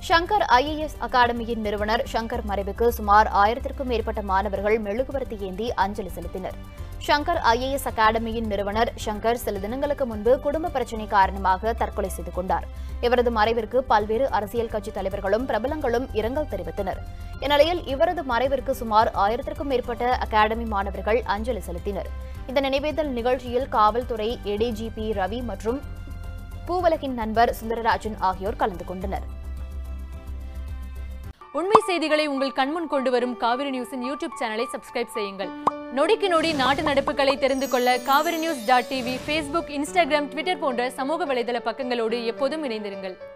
Shankar IAS அகாடமியின் நிறுவனர் ஷங்கர் மறைவுக்கு சுமார் ஆயிரத்திற்கும் மேற்பட்ட மாணவர்கள் மெழுகுவர்த்தி ஏந்தி அஞ்சலி செலுத்தினர் ஷங்கர் ஐஏஎஸ் அகாடமியின் நிறுவனர் ஷங்கர் சில தினங்களுக்கு முன்பு குடும்ப பிரச்சினை காரணமாக தற்கொலை செய்து கொண்டார் இவரது மறைவிற்கு பல்வேறு அரசியல் கட்சி தலைவர்களும் பிரபலங்களும் இரங்கல் தெரிவித்தனர் இந்நிலையில் இவரது மறைவிற்கு சுமார் ஆயிரத்திற்கும் மேற்பட்ட அகாடமி மாணவர்கள் அஞ்சலி செலுத்தினர் இந்த நினைவேந்தல் நிகழ்ச்சியில் காவல்துறை ஏடிஜிபி ரவி மற்றும் பூவலகின் நண்பர் சுந்தரராஜன் ஆகியோர் கலந்து கொண்டனர் உண்மை செய்திகளை உங்கள் கண்முன் கொண்டு வரும் காவிரி நியூஸின் யூடியூப் சேனலை சப்ஸ்கிரைப் செய்யுங்கள் நொடிக்கு நொடி நாட்டு நடப்புகளை தெரிந்து கொள்ள Kaveri news dot TV Facebook Instagram Twitter போன்ற சமூக வலைதள பக்கங்களோடு எப்போதும் இணைந்திருங்கள்